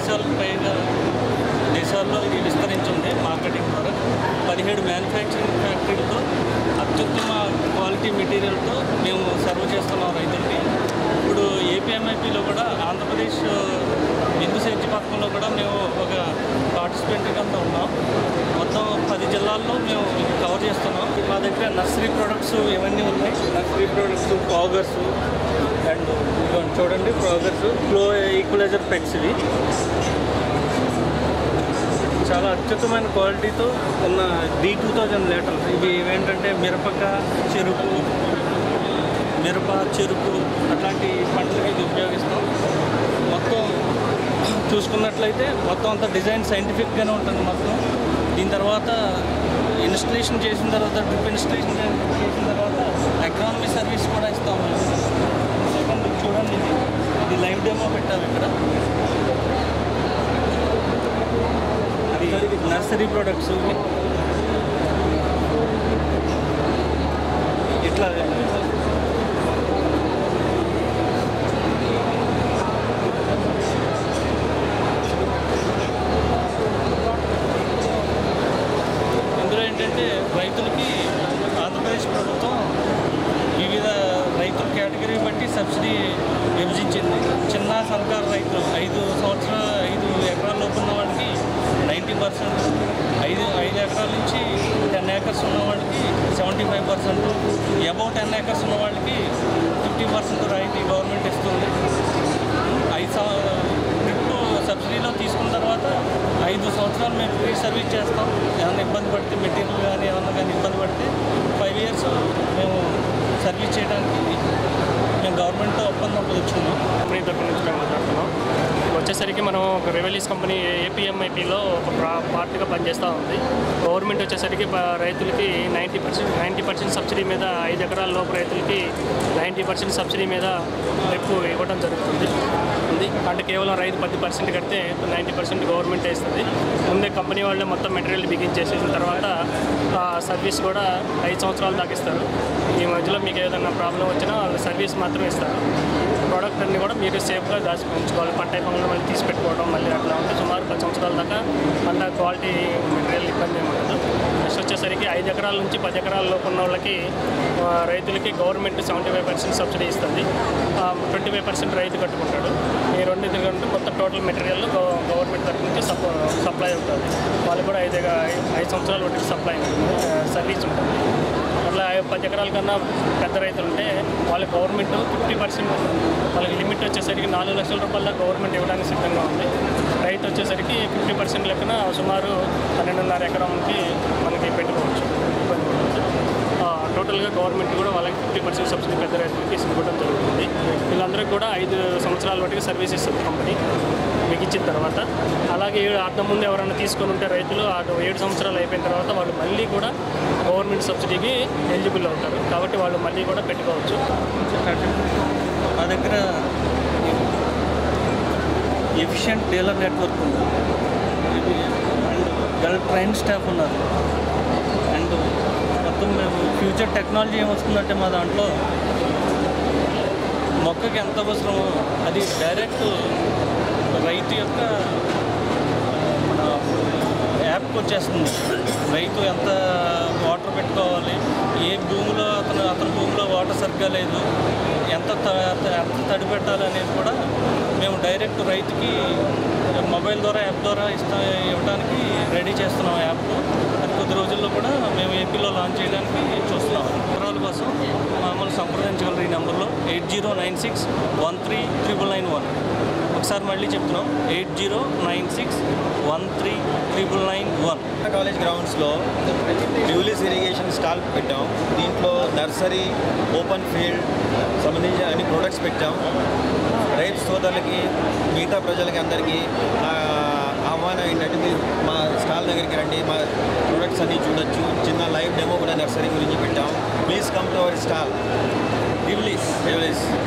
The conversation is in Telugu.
దేశాలకు పైగా దేశాల్లో ఇది విస్తరించింది మార్కెటింగ్ ద్వారా పదిహేడు మ్యానుఫ్యాక్చరింగ్ ఫ్యాక్టరీలతో అత్యుత్తమ క్వాలిటీ మెటీరియల్తో మేము సర్వ్ చేస్తున్నాం రైతులకి ఇప్పుడు ఏపీఎంఐపిలో కూడా ఆంధ్రప్రదేశ్ బిందు సేద్య పథకంలో కూడా మేము ఒక పార్టిసిపెంట్ కింద ఉన్నాం మొత్తం పది జిల్లాల్లో మేము ఇది కవర్ చేస్తున్నాం మా దగ్గర నర్సరీ ప్రొడక్ట్స్ ఇవన్నీ ఉన్నాయి నర్సరీ ప్రొడక్ట్స్ ఫాగర్స్ అండ్ ఇదిగోండి చూడండి ఫ్రాగర్స్ ఫ్లో ఈక్వలైజర్ పెట్స్ ఇవి చాలా అత్యుత్తమైన క్వాలిటీతో ఉన్న డి టూ థౌజండ్ లీటర్స్ ఇవి ఏంటంటే మిరపక చెరుకు మిరప చెరుకు అట్లాంటి పంటలకి ఇది ఉపయోగిస్తాం మొత్తం చూసుకున్నట్లయితే మొత్తం అంతా డిజైన్ సైంటిఫిక్గానే ఉంటుంది మొత్తం దీని తర్వాత ఇన్స్టలేషన్ చేసిన తర్వాత డ్రిప్ ఇన్స్టలేషన్ చేసిన తర్వాత ఎకనామీ సర్వీస్ కూడా ఇస్తాం మేము సెకండ్ చూడండి ఇది ఇది లైవ్ డెమో పెట్టాము ఇక్కడ ఇది నర్సరీ ప్రొడక్ట్స్ ఇట్లా ఇందులో ఏంటంటే రైతులకి ఆంధ్రప్రదేశ్ ప్రభుత్వం వివిధ రైతుల కేటగిరీ బట్టి సబ్సిడీ విభజించింది చిన్న సన్నకారు రైతులు ఐదు సంవత్సరాల ఐదు ఎకరాల లోపు ఉన్న వాళ్ళకి నైంటీ పర్సెంట్ ఐదు ఐదు ఎకరాల నుంచి టెన్ ఏకర్స్ ఉన్న వాళ్ళకి seventy five percent above ten acres ఉన్న వాళ్ళకి ఫిఫ్టీ పర్సెంట్ రాయితీ గవర్నమెంట్ ఇస్తుంది ఐదు సంవ- ట్రిప్ సబ్సిడీలో తీసుకున్న తర్వాత ఐదు సంవత్సరాలు మేము ఫ్రీ సర్వీస్ చేస్తాం ఏమైనా ఇబ్బంది పడితే మెటీరియల్ కానీ ఏమన్నా కానీ ఇబ్బంది పడితే ఫైవ్ ఇయర్స్ మేము సర్వీస్ చేయడానికి మేము గవర్నమెంట్తో ఒప్పందం కుదుర్చుకున్నాం కంపెనీ తరపు నుంచి మేము మాట్లాడుతున్నాం వచ్చేసరికి మనం ఒక రెవెల్యూస్ కంపెనీ ఏపీఎంఐపిలో ఒక ప్రా- పార్ట్గా పనిచేస్తూ ఉంది గవర్నమెంట్ వచ్చేసరికి ప- రైతులకి ninety percent ninety percent subsidy మీద ఐదు ఎకరాల లోపు రైతులకి నైంటీ పర్సెంట్ సబ్సిడీ మీద ఎక్కువ ఇవ్వడం జరుగుతుంది ఉంది అంటే కేవలం రైతు పది పర్సెంట్ కడితే నైంటీ పర్సెంట్ గవర్నమెంట్ ఇస్తుంది ముందే కంపెనీ వాళ్ళే మొత్తం మెటీరియల్ బిగించేసేసిన తర్వాత ఆ సర్వీస్ కూడా ఐదు సంవత్సరాలు దాకా ఇస్తారు ఈ మధ్యలో మీకు ఏదైనా ప్రాబ్లం వచ్చినా వాళ్ళు సర్వీస్ మాత్రమే ఇస్తారు ప్రోడక్ట్ అన్ని కూడా మీరు సేఫ్గా దాచి ఉంచుకోవాలి పంట అయిపోయిన మళ్ళీ తీసి పెట్టుకోవడం మళ్ళీ అట్లా ఉంటే సుమారు పది సంవత్సరాల దాకా పంట క్వాలిటీ మెటీరియల్ ఇబ్బంది ఏమి ఉండదు నెక్స్ట్ వచ్చేసరికి ఐదు ఎకరాల నుంచి పది ఎకరాల లోపు ఉన్న వాళ్ళకి ఆ, రైతులకి government seventy five percent subsidy ఇస్తుంది ట్వంటీ ఫైవ్ పర్సెంట్ రైతు కట్టుకుంటాడు ఈ రెండు ఎందుకంటే మొత్తం టోటల్ మెటీరియల్ గవర్నమెంట్ తరఫు నుంచి సప్ సప్లై ఉంటుంది వాళ్ళు కూడా ఐదు ఐదు సంవత్సరాల వరకు సప్లై సర్వీస్ ఉంటుంది అట్లా పది ఎకరాల కన్నా పెద్ద రైతులు ఉంటే వాళ్ళ గవర్నమెంట్ ఫిఫ్టీ పర్సెంట్ వాళ్ళకి లిమిట్ వచ్చేసరికి నాలుగు లక్షల రూపాయల దాకా గవర్నమెంట్ ఇవ్వడానికి సిద్ధంగా ఉంది రైతు వచ్చేసరికి ఫిఫ్టీ పర్సెంట్ లెక్కన సుమారు పన్నెండున్నర ఎకరంకి మనకి పెట్టుకోవచ్చు ఇబ్బంది ఉండదు. ఆ, టోటల్గా గవర్నమెంట్ కూడా వాళ్ళకి ఫిఫ్టీ పర్సెంట్ సబ్సిడీ పెద్ద రైతులకి ఇవ్వడం జరుగుతుంది వీళ్ళందరికీ కూడా ఐదు సంవత్సరాల వరకు సర్వీస్ ఇస్తుంది కంపెనీ మీకు ఇచ్చిన తర్వాత అలాగే ఏడు అర్థం ముందు ఎవరైనా తీసుకొని ఉంటే రైతులు ఆ ఏడు సంవత్సరాలు అయిపోయిన తర్వాత వాళ్ళు మళ్ళీ కూడా గవర్నమెంట్ సబ్సిడీకి ఎలిజిబుల్ అవుతారు కాబట్టి వాళ్ళు మళ్ళీ కూడా పెట్టుకోవచ్చు మా దగ్గర ఎఫిషియంట్ డీలర్ నెట్వర్క్ ఉంది ఇది అండ్ వెల్ ట్రైన్ స్టాఫ్ ఉన్నారు అండ్ మొత్తం మేము ఫ్యూచర్ టెక్నాలజీ ఏమొస్తుందంటే మా దాంట్లో మొక్కకి ఎంత అవసరమో అది డైరెక్ట్ రైతు యొక్క మన యాప్కి వచ్చేస్తుంది రైతు ఎంత వాటర్ పెట్టుకోవాలి ఏ భూమిలో అతను అతని భూమిలో వాటర్ సరిగ్గా లేదు ఎంత త- ఎంత తడి పెట్టాలి అనేది కూడా మేము డైరెక్ట్ రైతుకి మొబైల్ ద్వారా యాప్ ద్వారా ఇస్తా ఇవ్వడానికి రెడీ చేస్తున్నాం యాప్ అది కొద్ది రోజుల్లో కూడా మేము ఏపీలో లాంచ్ చేయడానికి చూస్తున్నాం వివరాల కోసం మమ్మల్ని సంప్రదించగలరు ఈ నెంబర్లో eight zero nine six one three triple nine one ఒకసారి మళ్ళీ చెప్తున్నాం eight zero nine six one three triple nine one college గ్రౌండ్స్లో డ్యూలిస్ ఇరిగేషన్ స్టాల్ పెట్టాం దీంట్లో నర్సరీ ఓపెన్ ఫీల్డ్ సంబంధించిన అన్ని ప్రొడక్ట్స్ పెట్టాం రైతు సోదరులకి మిగతా ప్రజలకి అందరికీ ఆ, ఆహ్వానం ఏంటంటే మీరు మా స్టాల్ దగ్గరికి రండి మా ప్రొడక్ట్స్ అన్నీ చూడొచ్చు చిన్న లైవ్ డెమో కూడా నర్సరీ గురించి పెట్టాం please come to our stall డ్యూలిస్ డ్యూలిస్